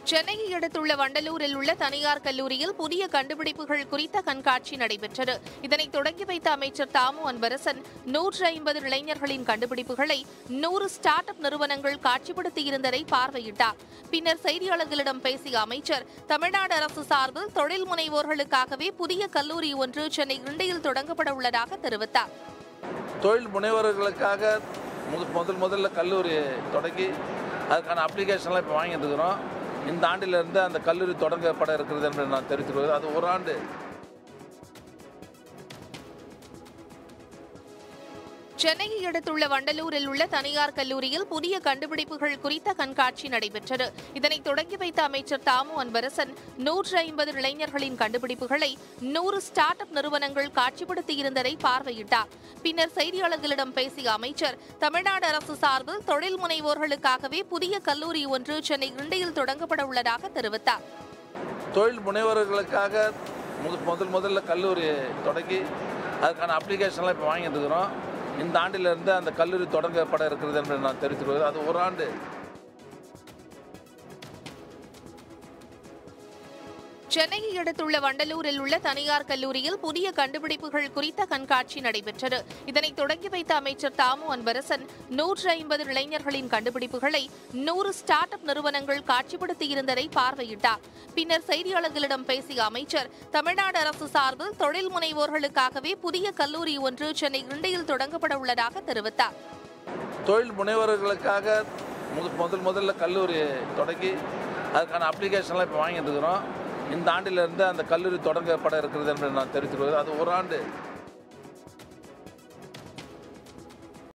சென்னையை அடுத்துள்ள வண்டலூரில் உள்ள தனியார் கல்லூரியில் புதிய கண்டுபிடிப்புகள் குறித்த கண்காட்சி நடைபெற்றது இதனை தொடங்கி வைத்த அமைச்சர் தாமு அன்பரசன் நூற்று ஐம்பது இளைஞர்களின் கண்டுபிடிப்புகளை நூறு ஸ்டார்ட் அப் நிறுவனங்கள் காட்சிப்படுத்தியிருந்ததை பார்வையிட்டார் பின்னர் செய்தியாளர்களிடம் பேசிய அமைச்சர் தமிழ்நாடு அரசு சார்பில் தொழில் முனைவோர்களுக்காகவே புதிய கல்லூரி ஒன்று சென்னை கிண்டியில் தொடங்கப்பட உள்ளதாக தெரிவித்தார் தொழில் முனைவர்களுக்காக முத முதல் முதல்ல கல்லூரி தொடங்கி அதுக்கான அப்ளிகேஷன்லாம் இப்போ வாங்கிட்டு இருக்கிறோம் இந்த ஆண்டிலிருந்து அந்த கல்லூரி தொடங்கப்பட இருக்கிறது என்று நான் தெரிவித்துக் கொள்கிறேன் அது ஒரு ஆண்டு சென்னையை அடுத்துள்ள வண்டலூரில் உள்ள தனியார் கல்லூரியில் புதிய கண்டுபிடிப்புகள் குறித்த கண்காட்சி நடைபெற்றது இதனை தொடங்கி வைத்த அமைச்சர் தாமு அன்பரசன் நூற்று ஐம்பது இளைஞர்களின் கண்டுபிடிப்புகளை நூறு ஸ்டார்ட் அப் நிறுவனங்கள் காட்சிப்படுத்தியிருந்ததை பார்வையிட்டார் பின்னர் செய்தியாளர்களிடம் பேசிய அமைச்சர் தமிழ்நாடு அரசு சார்பில் தொழில் முனைவோர்களுக்காகவே புதிய கல்லூரி ஒன்று சென்னை கிண்டியில் தொடங்கப்பட உள்ளதாக தெரிவித்தார் தொழில் முனைவர்களுக்காக முத முதல் முதல்ல கல்லூரி தொடங்கி அதுக்கான அப்ளிகேஷன்லாம் இப்போ வாங்கிட்டு இருக்கிறோம் இந்த ஆண்டிலிருந்து அந்த கல்லூரி தொடங்கப்பட இருக்கிறது என்று நான் தெரிவித்துக் கொள்கிறேன் அது ஒரு ஆண்டு சென்னையை அடுத்துள்ள வண்டலூரில் உள்ள தனியார் கல்லூரியில் புதிய கண்டுபிடிப்புகள் குறித்த கண்காட்சி நடைபெற்றது இதனை தொடங்கி வைத்த அமைச்சர் தாமு அன்பரசன் நூற்று ஐம்பது இளைஞர்களின் கண்டுபிடிப்புகளை நூறு ஸ்டார்ட் அப் நிறுவனங்கள் காட்சிப்படுத்தியிருந்ததை பார்வையிட்டார் பின்னர் செய்தியாளர்களிடம் பேசிய அமைச்சர் தமிழ்நாடு அரசு சார்பில் தொழில் முனைவோர்களுக்காகவே புதிய கல்லூரி ஒன்று சென்னை கிண்டியில் தொடங்கப்பட உள்ளதாக தெரிவித்தார் தொழில் முனைவர்களுக்காக முத முதல் முதல்ல கல்லூரி தொடங்கி அதுக்கான அப்ளிகேஷன்லாம் இப்போ வாங்கிட்டு இருக்கிறோம் இந்த ஆண்டிலிருந்து அந்த கல்லூரி தொடங்கப்பட இருக்கிறது என்று நான் தெரிவித்துக் கொள்கிறேன் அது ஒரு ஆண்டு